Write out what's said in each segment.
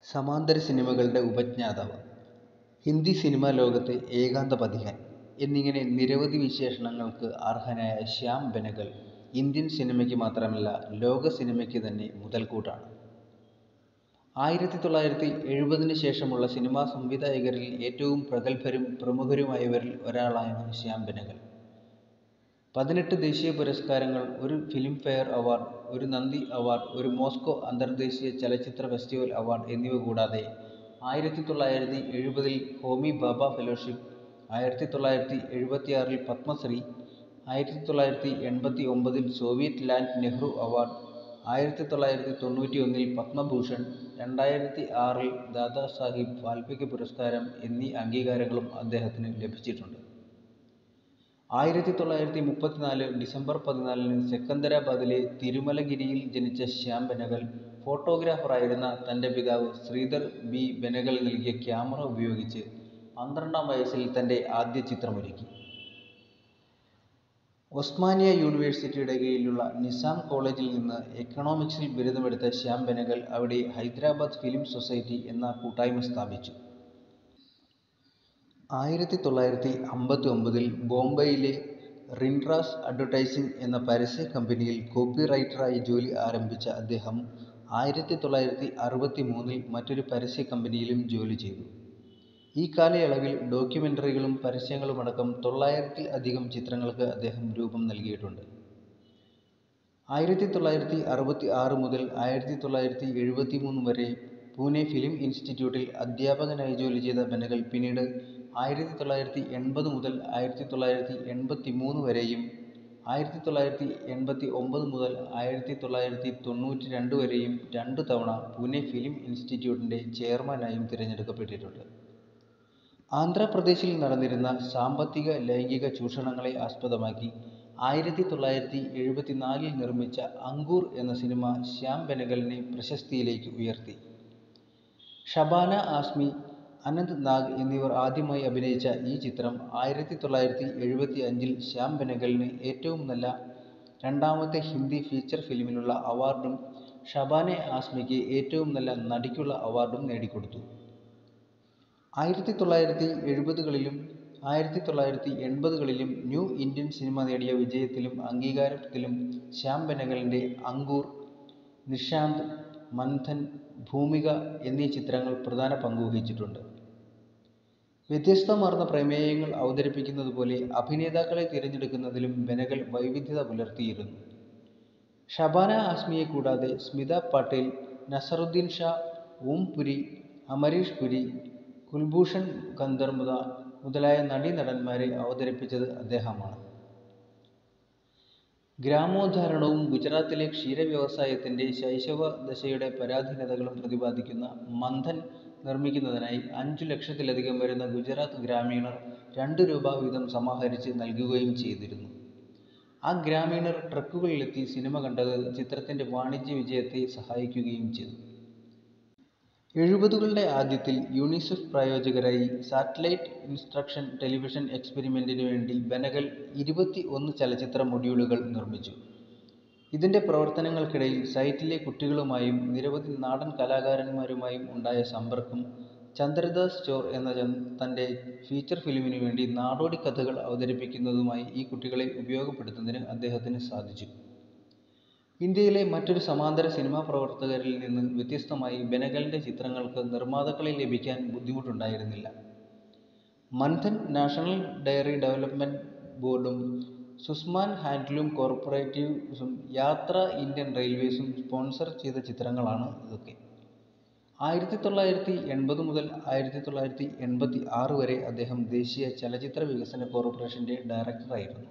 സമാന്തര സിനിമകളുടെ ഉപജ്ഞാതാവ്, ഹിന്ദി സിനിമാ ലോകത്തെ ഏകാന്ത പഥികൻ എന്നിങ്ങനെ നിരവധി വിശേഷണങ്ങൾക്ക് അർഹനായ ശ്യാം ബെനഗൽ ഇന്ത്യൻ സിനിമയ്ക്ക് മാത്രമല്ല ലോക സിനിമയ്ക്ക് തന്നെ മുതൽക്കൂട്ടാണ്. ആയിരത്തി തൊള്ളായിരത്തി എഴുപതിന് ശേഷമുള്ള സിനിമാ സംവിധായകരിൽ ഏറ്റവും പ്രഗല്ഭരും പ്രമുഖരുമായവരിൽ ഒരാളാണ് ശ്യാം ബെനഗൽ. പതിനെട്ട് ദേശീയ പുരസ്കാരങ്ങൾ, ഒരു ഫിലിംഫെയർ അവാർഡ്, ഒരു നന്ദി അവാർഡ്, ഒരു മോസ്കോ അന്തർദേശീയ ചലച്ചിത്ര ഫെസ്റ്റിവൽ അവാർഡ് എന്നിവ കൂടാതെ ആയിരത്തി തൊള്ളായിരത്തി എഴുപതിൽ ഹോമി ഭാഭ ഫെലോഷിപ്പ്, ആയിരത്തി തൊള്ളായിരത്തി എഴുപത്തിയാറിൽ പത്മശ്രീ, ആയിരത്തി തൊള്ളായിരത്തി എൺപത്തിയൊമ്പതിൽ സോവിയറ്റ് ലാൻഡ് നെഹ്റു അവാർഡ്, ആയിരത്തി തൊള്ളായിരത്തി തൊണ്ണൂറ്റിയൊന്നിൽ പത്മഭൂഷൺ, രണ്ടായിരത്തി ആറിൽ ദാദാസാഹിബ് ഫാൽക്കെ പുരസ്കാരം എന്നീ അംഗീകാരങ്ങളും അദ്ദേഹത്തിന് ലഭിച്ചിട്ടുണ്ട്. ആയിരത്തി തൊള്ളായിരത്തി മുപ്പത്തിനാല് ഡിസംബർ പതിനാലിന് സെക്കന്ദരാബാദിലെ തിരുമലഗിരിയിൽ ജനിച്ച ശ്യാം ബെനഗൽ ഫോട്ടോഗ്രാഫറായിരുന്ന തന്റെ പിതാവ് ശ്രീധർ ബി ബെനഗൽ നൽകിയ ക്യാമറ ഉപയോഗിച്ച് പന്ത്രണ്ടാം വയസ്സിൽ തന്റെ ആദ്യ ചിത്രമൊരുക്കി. ഒസ്മാനിയ യൂണിവേഴ്സിറ്റിയുടെ കീഴിലുള്ള നിസാം കോളേജിൽ നിന്ന് എക്കണോമിക്സിൽ ബിരുദമെടുത്ത ശ്യാം ബെനഗൽ അവിടെ ഹൈദരാബാദ് ഫിലിം സൊസൈറ്റി എന്ന കൂട്ടായ്മ സ്ഥാപിച്ചു. ആയിരത്തി തൊള്ളായിരത്തി അമ്പത്തിയൊമ്പതിൽ ബോംബെയിലെ റിൻറാസ് അഡ്വർടൈസിംഗ് എന്ന പരസ്യ കമ്പനിയിൽ കോപ്പിറൈറ്ററായി ജോലി ആരംഭിച്ച അദ്ദേഹം ആയിരത്തി തൊള്ളായിരത്തി അറുപത്തിമൂന്നിൽ മറ്റൊരു പരസ്യ കമ്പനിയിലും ജോലി ചെയ്തു. ഈ കാലയളവിൽ ഡോക്യുമെന്ററികളും പരസ്യങ്ങളുമടക്കം തൊള്ളായിരത്തിൽ അധികം ചിത്രങ്ങൾക്ക് അദ്ദേഹം രൂപം നൽകിയിട്ടുണ്ട്. ആയിരത്തി തൊള്ളായിരത്തി അറുപത്തിആറ് മുതൽ ആയിരത്തി തൊള്ളായിരത്തി എഴുപത്തിമൂന്ന് വരെ പൂനെ ഫിലിം ഇൻസ്റ്റിറ്റ്യൂട്ടിൽ അധ്യാപകനായി ജോലി ചെയ്ത ബെനഗൽ പിന്നീട് ആയിരത്തി തൊള്ളായിരത്തി എൺപത് മുതൽ ആയിരത്തി തൊള്ളായിരത്തി എൺപത്തിമൂന്ന് വരെയും ആയിരത്തി തൊള്ളായിരത്തി എൺപത്തിഒമ്പത് മുതൽ ആയിരത്തി തൊള്ളായിരത്തി തൊണ്ണൂറ്റിരണ്ട് വരെയും രണ്ടു തവണ പൂനെ ഫിലിം ഇൻസ്റ്റിറ്റ്യൂട്ടിന്റെ ചെയർമാനായും തിരഞ്ഞെടുക്കപ്പെട്ടിട്ടുണ്ട്. ആന്ധ്രാപ്രദേശിൽ നടന്നിരുന്ന സാമ്പത്തിക ലൈംഗിക ചൂഷണങ്ങളെ ആസ്പദമാക്കി ആയിരത്തി തൊള്ളായിരത്തി എഴുപത്തിനാലിൽ നിർമ്മിച്ച അങ്കൂർ എന്ന സിനിമ ശ്യാം ബെനഗലിനെ പ്രശസ്തിയിലേക്ക് ഉയർത്തി. ഷബാന ആസ്മി, അനന്ത് നാഗ് എന്നിവർ ആദ്യമായി അഭിനയിച്ച ഈ ചിത്രം ആയിരത്തി തൊള്ളായിരത്തി എഴുപത്തിഅഞ്ചിൽ ശ്യാം ബെനഗലിന് ഏറ്റവും നല്ല രണ്ടാമത്തെ ഹിന്ദി ഫീച്ചർ ഫിലിമിനുള്ള അവാർഡും ഷബാന ആസ്മിക്ക് ഏറ്റവും നല്ല നടിക്കുള്ള അവാർഡും നേടിക്കൊടുത്തു. ആയിരത്തി തൊള്ളായിരത്തി എഴുപതുകളിലും ആയിരത്തി തൊള്ളായിരത്തി എൺപതുകളിലും ന്യൂ ഇന്ത്യൻ സിനിമ നേടിയ വിജയത്തിലും അംഗീകാരത്തിലും ശ്യാം ബെനഗലിന്റെ അങ്കൂർ, നിഷാന്ത്, മന്ഥൻ, ഭൂമിക എന്നീ ചിത്രങ്ങൾ പ്രധാന പങ്കുവഹിച്ചിട്ടുണ്ട്. വ്യത്യസ്തമാർന്ന പ്രമേയങ്ങൾ അവതരിപ്പിക്കുന്നതുപോലെ അഭിനേതാക്കളെ തിരഞ്ഞെടുക്കുന്നതിലും ബെനഗൽ വൈവിധ്യത പുലർത്തിയിരുന്നു. ഷബാന ആസ്മിയെ കൂടാതെ സ്മിത പാട്ടേൽ, നസറുദ്ദീൻ ഷാ, ഓം പുരി, അമരീഷ് പുരി, കുൽഭൂഷൺ ഖത്തർമുത്ത മുതലായ നടീനടന്മാരെ അവതരിപ്പിച്ചത് അദ്ദേഹമാണ്. ഗ്രാമോദ്ധാരണവും ഗുജറാത്തിലെ ക്ഷീരവ്യവസായത്തിന്റെ ശൈശവദശയുടെ പരാധീനതകളും പ്രതിപാദിക്കുന്ന മന്ഥൻ നിർമ്മിക്കുന്നതിനായി അഞ്ചു ലക്ഷത്തിലധികം വരുന്ന ഗുജറാത്ത് ഗ്രാമീണർ രണ്ട് രൂപ വീതം സമാഹരിച്ച് നൽകുകയും ചെയ്തിരുന്നു. ആ ഗ്രാമീണർ ട്രക്കുകളിലെത്തി സിനിമ കണ്ടത് ചിത്രത്തിന്റെ വാണിജ്യ വിജയത്തെ സഹായിക്കുകയും ചെയ്തു. എഴുപതുകളുടെ ആദ്യത്തിൽ യൂണിസെഫ് പ്രായോജകരായി സാറ്റലൈറ്റ് ഇൻസ്ട്രക്ഷൻ ടെലിവിഷൻ എക്സ്പെരിമെന്റിന് വേണ്ടി ബെനഗൽ ഇരുപത്തിഒന്ന് ചലച്ചിത്ര മൊഡ്യൂളുകൾ നിർമ്മിച്ചു. ഇതിന്റെ പ്രവർത്തനങ്ങൾക്കിടയിൽ സൈറ്റിലെ കുട്ടികളുമായും നിരവധി നാടൻ കലാകാരന്മാരുമായും ഉണ്ടായ സമ്പർക്കം ചന്ദ്രദാസ് ചോർ എന്ന തന്റെ ഫീച്ചർ ഫിലിമിനു വേണ്ടി നാടോടി കഥകൾ അവതരിപ്പിക്കുന്നതുമായി ഈ കുട്ടികളെ ഉപയോഗപ്പെടുത്തുന്നതിന് അദ്ദേഹത്തിന് സാധിച്ചു. ഇന്ത്യയിലെ മറ്റൊരു സമാന്തര സിനിമാ പ്രവർത്തകരിൽ നിന്ന് വ്യത്യസ്തമായി ബെനഗലിന്റെ ചിത്രങ്ങൾക്ക് നിർമ്മാതാക്കളെ ലഭിക്കാൻ ബുദ്ധിമുട്ടുണ്ടായിരുന്നില്ല. മന്ഥൻ നാഷണൽ ഡയറി ഡെവലപ്മെന്റ് ബോർഡും സുസ്മാൻ ഹാൻഡ്ലൂം കോർപ്പറേറ്റീവും യാത്ര ഇന്ത്യൻ റെയിൽവേസും സ്പോൺസർ ചെയ്ത ചിത്രങ്ങളാണ് ഇതൊക്കെ. ആയിരത്തി തൊള്ളായിരത്തി എൺപത് മുതൽ ആയിരത്തി തൊള്ളായിരത്തി എൺപത്തിആറ് വരെ അദ്ദേഹം ദേശീയ ചലച്ചിത്ര വികസന കോർപ്പറേഷന്റെ ഡയറക്ടറായിരുന്നു.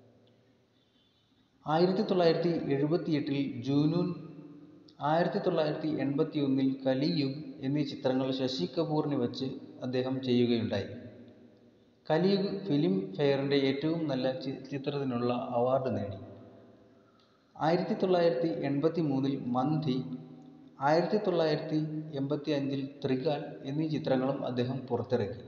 ആയിരത്തി തൊള്ളായിരത്തി എഴുപത്തിഎട്ടിൽ ജൂനൂൻ, ആയിരത്തി തൊള്ളായിരത്തി എൺപത്തിയൊന്നിൽ കലിയുഗ് എന്നീ ചിത്രങ്ങൾ ശശി കപൂറിന് വച്ച് അദ്ദേഹം ചെയ്യുകയുണ്ടായി. കലിയുഗ് ഫിലിം ഫെയറിന്റെ ഏറ്റവും നല്ല ചിത്രത്തിനുള്ള അവാർഡ് നേടി. ആയിരത്തി തൊള്ളായിരത്തി എൺപത്തിമൂന്നിൽ മന്ഥി, ആയിരത്തി തൊള്ളായിരത്തി എൺപത്തിഅഞ്ചിൽ ത്രികാൽ എന്നീ ചിത്രങ്ങളും അദ്ദേഹം പുറത്തിറക്കി.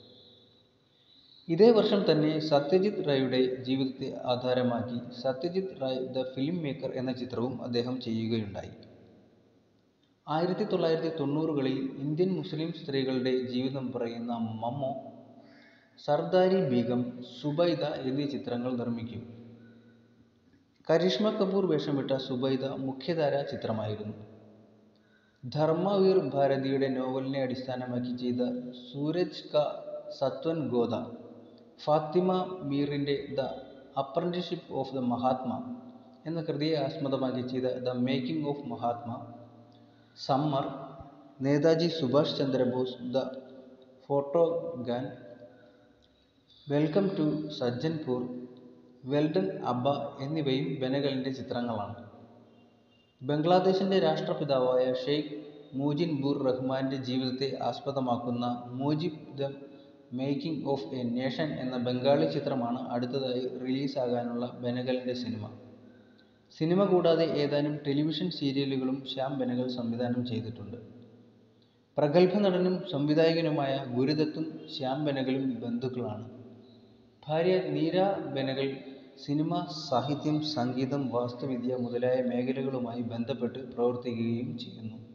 ഇതേ വർഷം തന്നെ സത്യജിത് റായുടെ ജീവിതത്തെ ആധാരമാക്കി Satyajit Ray the film maker എന്ന ചിത്രവും അദ്ദേഹം ചെയ്യുകയുണ്ടായി. ആയിരത്തി തൊള്ളായിരത്തി തൊണ്ണൂറുകളിൽ ഇന്ത്യൻ മുസ്ലിം സ്ത്രീകളുടെ ജീവിതം പറയുന്ന മമ്മോ സർദാരി ബീഗം സുബൈദ എന്നീ ചിത്രങ്ങൾ നിർമ്മിക്കും കരിഷ്മ കപൂർ വേഷമിട്ട സുബൈദ മുഖ്യധാരാ ചിത്രമായിരുന്നു ധർമ്മവീർ ഭാരതിയുടെ നോവലിനെ അടിസ്ഥാനമാക്കി ചെയ്ത സൂരജ് ക സത്വൻ ഗോദ ഫാത്തിമ മീറിൻ്റെ the apprenticeship of the Mahatma എന്ന കൃതിയെ ആസ്പദമാക്കി ചെയ്ത the making of Mahatma Samar Netaji Subhash Chandrabose the forgotten welcome to Sajjanpur well done Abba എന്നിവയും ബെനഗലിൻ്റെ ചിത്രങ്ങളാണ് ബംഗ്ലാദേശിൻ്റെ രാഷ്ട്രപിതാവായ ഷെയ്ഖ് മൂജിൻബുർ റഹ്മാൻ്റെ ജീവിതത്തെ ആസ്പദമാക്കുന്ന Mujib the making of a nation എന്ന ബംഗാളി ചിത്രമാണ് അടുത്തതായി റിലീസാകാനുള്ള ബെനഗലിൻ്റെ സിനിമ സിനിമ കൂടാതെ ഏതാനും ടെലിവിഷൻ സീരിയലുകളും ശ്യാം ബെനഗൽ സംവിധാനം ചെയ്തിട്ടുണ്ട് പ്രഗത്ഭ നടനും സംവിധായകനുമായ ഗുരുദത്തും ശ്യാം ബെനഗലും ബന്ധുക്കളാണ് ഭാര്യ നീര ബെനഗൽ സിനിമ സാഹിത്യം സംഗീതം വാസ്തുവിദ്യ മുതലായ മേഖലകളുമായി ബന്ധപ്പെട്ട് പ്രവർത്തിക്കുകയും ചെയ്യുന്നു